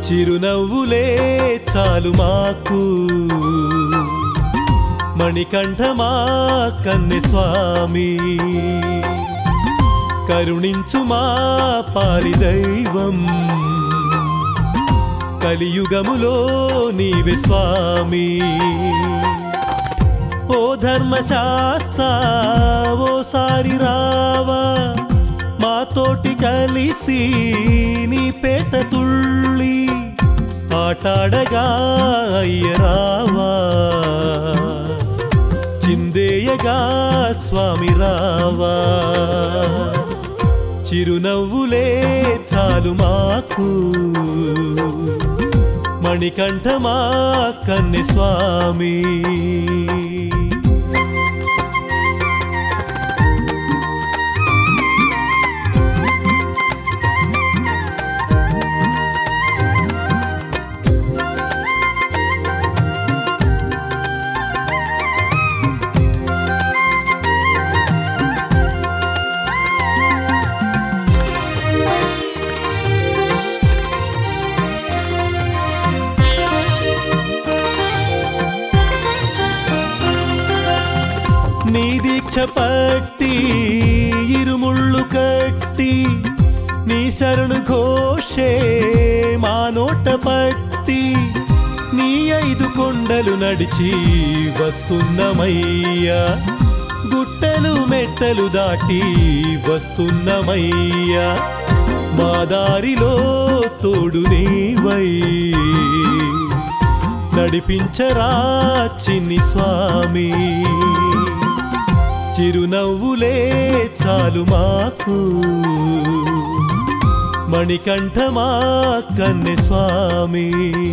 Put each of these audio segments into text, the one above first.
చిరునవ్వులే చాలు మాకు మణికంఠమా కన్నె స్వామి కరుణించు మా పాలి దైవం కలియుగములో నీవే స్వామి ఓ ధర్మశాస్త్ర ఓసారి రావా మాతోటి కలిసి నీ పేట తుళ్ళి ఆటాడగా అయ్యరావా చిందేయగా స్వామి రావా చిరునవ్వులే చాలు మాకు మణికంఠమా కన్నె స్వామి నీ దీక్ష పట్టి ఇరుముళ్ళు కట్టి నీ శరణు ఘోషే మా నోట పట్టి నీ ఐదు కొండలు నడిచి వస్తున్నమయ్యా గుట్టలు మెట్టలు దాటి వస్తున్నమయ్యా మా దారిలో తోడు నీవై నడిపించరా చిన్ని స్వామి చిరునవ్వులే చాలు మాకు మణికంఠమా కన్నె స్వామి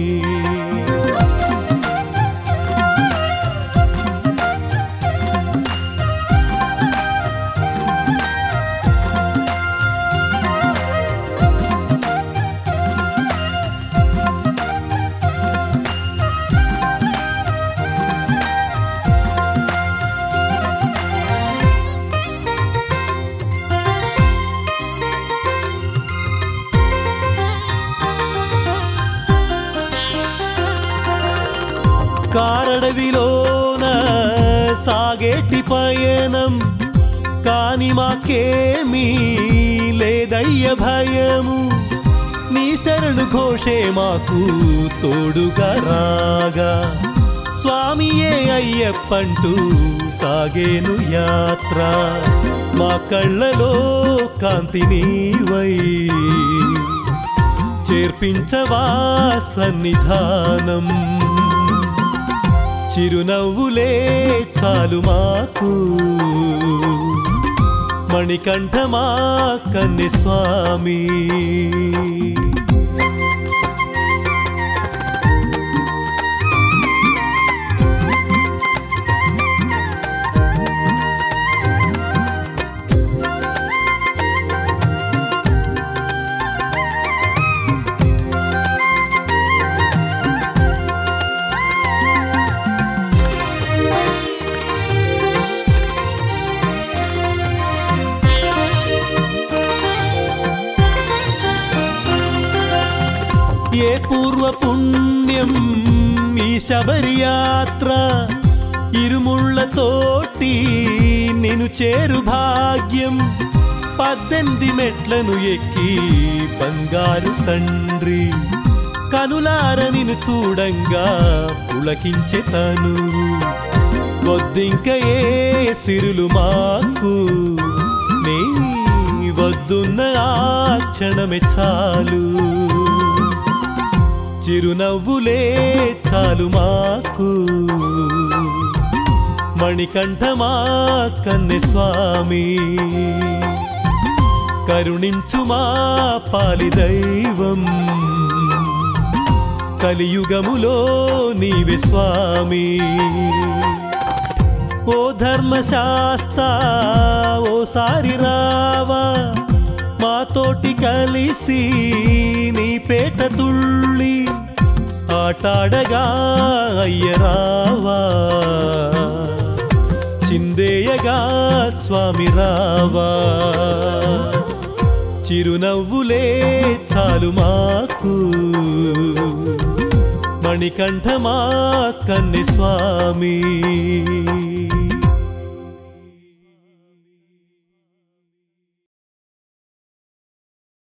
కారడవిలోన సాగేటి పయనం కాని మాకేమీ లేదయ్య భయము నీ శరణు ఘోషే మాకు తోడుగా రాగా స్వామియే అయ్యప్పంటూ సాగేను యాత్ర మా కళ్ళలో కాంతి నీవై చేర్పించవా సన్నిధానం చిరునవ్వులే చాలు మాకు మణికంఠమా కన్నె స్వామి ఏ పూర్వ పుణ్యం ఈ శబరి యాత్ర ఇరుముళ్ళతోటి నేను చేరు భాగ్యం పద్దెనిమిది మెట్లను ఎక్కి బంగారు తండ్రి కనులార నిన్ను చూడంగా పులకించే తను వద్దింక ఏ సిరులు మాకు నీ వద్దున్న ఆ క్షణమే చాలు చిరునవ్వులే చాలు మాకు మణికంఠమా కన్నె స్వామి కరుణించు మా పాలి దైవం కలియుగములో నీవే స్వామి ఓ ధర్మశాస్త్ర ఓసారి రావా మాతోటి కలిసి నీ పేట తుళ్ళి ఆటాడగా అయ్యరావా చిందేయగా స్వామి రావా చిరునవ్వులే చాలు మాకు మణికంఠమా కన్నె స్వామి